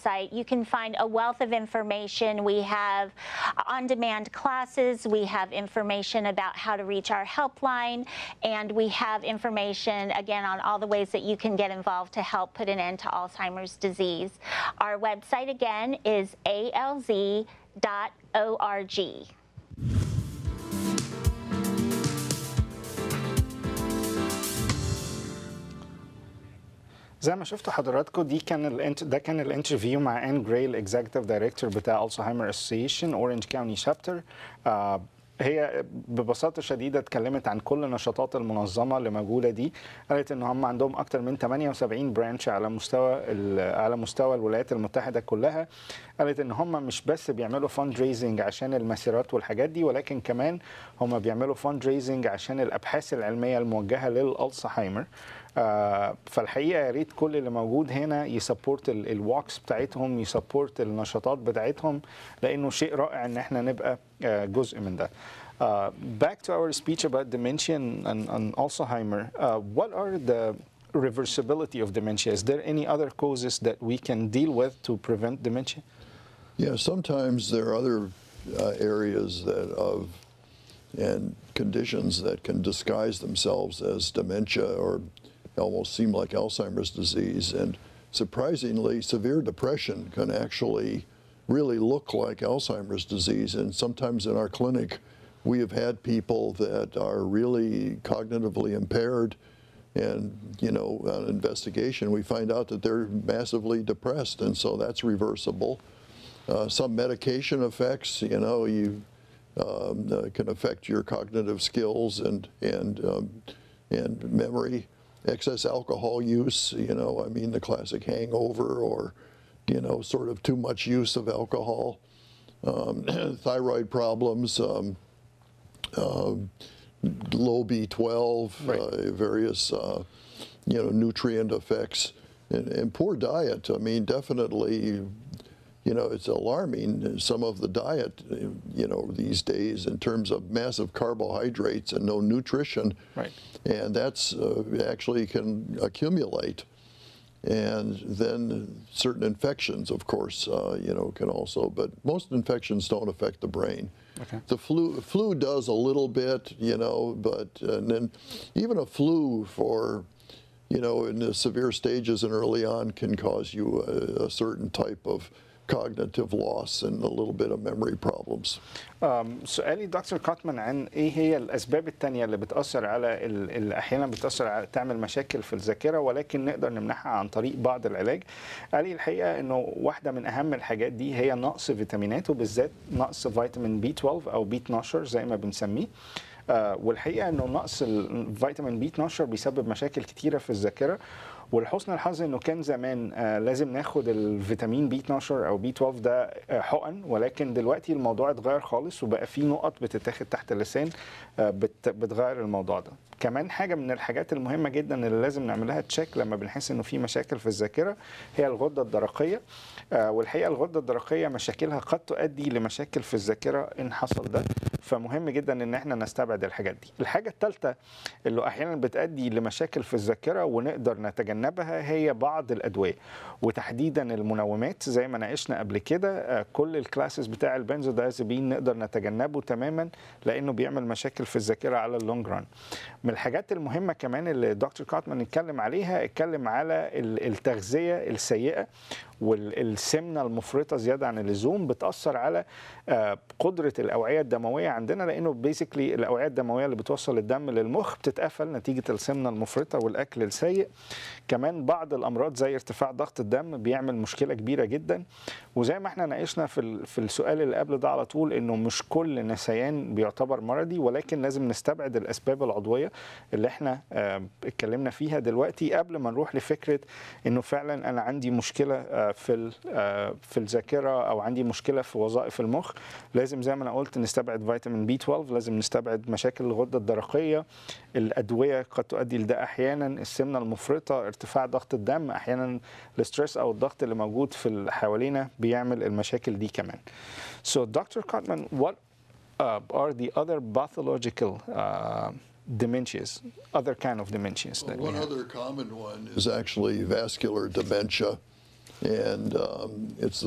website, you can find a wealth of information. We have on demand classes, we have information about how to reach our helpline, and we have information again on all the ways that you can get involved to help put an end to Alzheimer's disease. Our website again is alz.org. زي ما شفتوا حضراتكم دي كان الانت ده كان الانترفيو مع ان جراي الاكزيكتيف دايركتور بتاع الزهايمر اسوسيشن اورنج كاونتي شابتر هي ببساطه شديده اتكلمت عن كل نشاطات المنظمه اللي موجوده دي قالت ان هم عندهم اكتر من 78 برانش على مستوى على مستوى الولايات المتحده كلها قالت ان هم مش بس بيعملوا فاند ريزنج عشان المسيرات والحاجات دي ولكن كمان هم بيعملوا فاند ريزنج عشان الابحاث العلميه الموجهه للالزهايمر آه فالحقيقه يا ريت كل اللي موجود هنا يسبورت الواكس بتاعتهم يسبورت النشاطات بتاعتهم لانه شيء رائع ان احنا نبقى آه جزء من ده. Uh, back to our speech about dementia and, and, and Alzheimer. Uh, what are the reversibility of dementia? Is there any other causes that we can deal with to prevent dementia? Yeah, sometimes there are other uh, areas that of and conditions that can disguise themselves as dementia or almost seem like Alzheimer's disease. And surprisingly, severe depression can actually really look like Alzheimer's disease. And sometimes in our clinic, we have had people that are really cognitively impaired. And, you know, on investigation, we find out that they're massively depressed. And so that's reversible. Uh, some medication effects, you know, you um, uh, can affect your cognitive skills and, and, um, and memory excess alcohol use, you know, I mean, the classic hangover or, you know, sort of too much use of alcohol, um, thyroid problems, um, uh, low B12, Right. uh, various, uh, you know, nutrient effects, and, and poor diet. I mean, definitely, you know, it's alarming some of the diet, uh, you know, these days in terms of massive carbohydrates and no nutrition Right. and that's uh, actually can accumulate. And then certain infections, of course, uh, you know, can also, but most infections don't affect the brain. Okay. The flu, flu does a little bit, you know, but and then even a flu for, you know, in the severe stages and early on can cause you a, a certain type of cognitive loss and a little bit of memory problems. أم، سؤالي دكتور كاتمان عن ايه هي الاسباب التانية اللي بتاثر على ال- اللي احيانا بتاثر على تعمل مشاكل في الذاكره ولكن نقدر نمنعها عن طريق بعض العلاج قال لي الحقيقه انه واحده من اهم الحاجات دي هي نقص فيتامينات وبالذات نقص فيتامين بي 12 او بي 12 زي ما بنسميه آه، والحقيقه انه نقص الفيتامين بي 12 بيسبب مشاكل كتيره في الذاكره ولحسن الحظ انه كان زمان آه لازم ناخد الفيتامين بي 12 او بي 12 ده آه حقن ولكن دلوقتي الموضوع اتغير خالص وبقى في نقط بتتاخد تحت اللسان آه بت بتغير الموضوع ده كمان حاجه من الحاجات المهمه جدا اللي لازم نعملها تشيك لما بنحس انه في مشاكل في الذاكره هي الغده الدرقيه آه والحقيقه الغده الدرقيه مشاكلها قد تؤدي لمشاكل في الذاكره ان حصل ده فمهم جدا ان احنا نستبعد الحاجات دي الحاجه الثالثه اللي احيانا بتؤدي لمشاكل في الذاكره ونقدر نتجنبها هي بعض الادويه وتحديدا المنومات زي ما ناقشنا قبل كده آه، كل الكلاسز بتاع البنزودايزابين نقدر نتجنبه تماما لانه بيعمل مشاكل في الذاكره على اللونج ران من الحاجات المهمه كمان اللي دكتور كاتمان اتكلم عليها اتكلم على ال- التغذيه السيئه والسمنه المفرطه زياده عن اللزوم بتاثر على آه، قدره الاوعيه الدمويه عندنا لانه بيزيكلي الاوعيه الدمويه اللي بتوصل الدم للمخ بتتقفل نتيجه السمنه المفرطه والاكل السيء كمان بعض الامراض زي ارتفاع ضغط الدم بيعمل مشكله كبيره جدا وزي ما احنا ناقشنا في ال- في السؤال اللي قبل ده على طول انه مش كل نسيان بيعتبر مرضي ولكن لازم نستبعد الاسباب العضويه اللي احنا آه، اتكلمنا فيها دلوقتي قبل ما نروح لفكره انه فعلا انا عندي مشكله آه، في ال- آه، في الذاكره او عندي مشكله في وظائف المخ لازم زي ما انا قلت نستبعد فيتامين بي 12 لازم نستبعد مشاكل الغده الدرقيه الادويه قد تؤدي لده احيانا السمنه المفرطه ارتفاع ضغط الدم احيانا الاسترس او الضغط اللي موجود في اللي حوالينا بيعمل المشاكل دي كمان So Dr. Kotman, what uh, are the other pathological uh, dementias, other kind of dementias that we One have? other common one is actually vascular dementia. And um, it's